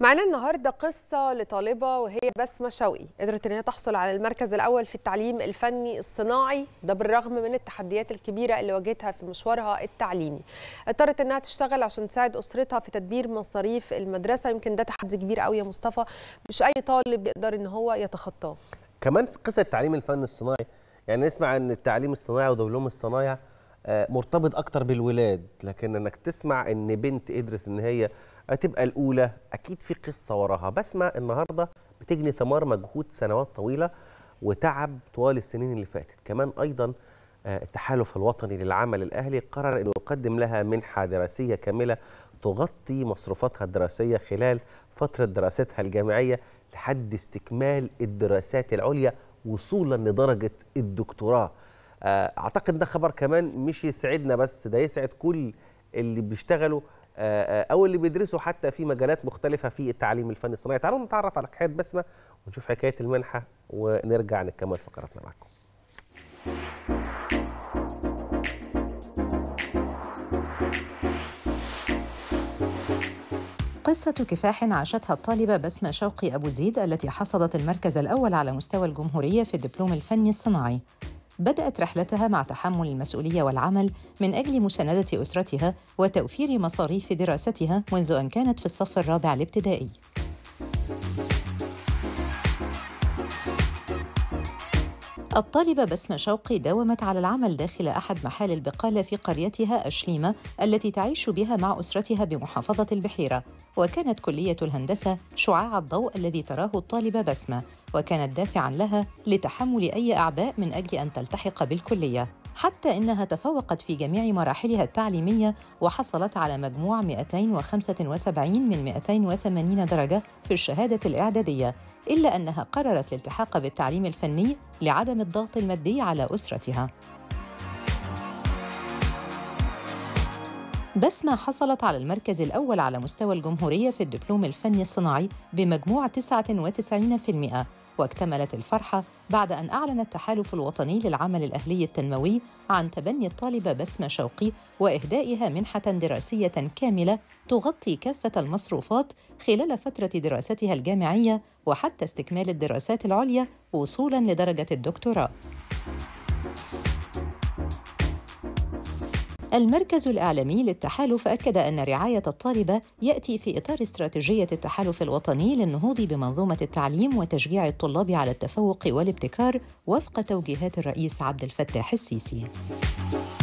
معانا النهارده قصه لطالبه وهي بسمه شوقي قدرت ان هي تحصل على المركز الاول في التعليم الفني الصناعي ده بالرغم من التحديات الكبيره اللي واجهتها في مشوارها التعليمي اضطرت انها تشتغل عشان تساعد اسرتها في تدبير مصاريف المدرسه يمكن ده تحدي كبير قوي يا مصطفى مش اي طالب يقدر ان هو يتخطاه كمان في قصه التعليم الفني الصناعي يعني نسمع ان التعليم الصناعي ودبلوم الصنايع آه، مرتبط اكتر بالولاد لكن انك تسمع ان بنت قدرت ان هي تبقى الاولى اكيد في قصه وراها بسمه النهارده بتجني ثمار مجهود سنوات طويله وتعب طوال السنين اللي فاتت كمان ايضا آه، التحالف الوطني للعمل الاهلي قرر انه يقدم لها منحه دراسيه كامله تغطي مصروفاتها الدراسيه خلال فتره دراستها الجامعيه لحد استكمال الدراسات العليا وصولا لدرجه الدكتوراه آه، اعتقد ده خبر كمان مش يسعدنا بس ده يسعد كل اللي بيشتغلوا آه، آه، او اللي بيدرسوا حتى في مجالات مختلفه في التعليم الفني الصناعي تعالوا نتعرف على حكايه بسمه ونشوف حكايه المنحه ونرجع نكمل فقراتنا معاكم قصة كفاح عاشتها الطالبة بسمة شوقي أبو زيد التي حصدت المركز الأول على مستوى الجمهورية في الدبلوم الفني الصناعي بدأت رحلتها مع تحمل المسؤولية والعمل من أجل مساندة أسرتها وتوفير مصاريف دراستها منذ أن كانت في الصف الرابع الابتدائي الطالبة بسمة شوقي داومت على العمل داخل أحد محال البقالة في قريتها أشليمة التي تعيش بها مع أسرتها بمحافظة البحيرة وكانت كلية الهندسة شعاع الضوء الذي تراه الطالبة بسمة وكانت دافعا لها لتحمل أي أعباء من أجل أن تلتحق بالكلية حتى إنها تفوقت في جميع مراحلها التعليمية وحصلت على مجموع 275 من 280 درجة في الشهادة الإعدادية إلا أنها قررت الالتحاق بالتعليم الفني لعدم الضغط المادي على أسرتها بسمة حصلت على المركز الأول على مستوى الجمهورية في الدبلوم الفني الصناعي بمجموع 99% واكتملت الفرحة بعد أن أعلن التحالف الوطني للعمل الأهلي التنموي عن تبني الطالبة بسمة شوقي وإهدائها منحة دراسية كاملة تغطي كافة المصروفات خلال فترة دراستها الجامعية وحتى استكمال الدراسات العليا وصولاً لدرجة الدكتوراه. المركز الإعلامي للتحالف أكد أن رعاية الطالبة يأتي في إطار استراتيجية التحالف الوطني للنهوض بمنظومة التعليم وتشجيع الطلاب على التفوق والابتكار وفق توجيهات الرئيس عبد الفتاح السيسي.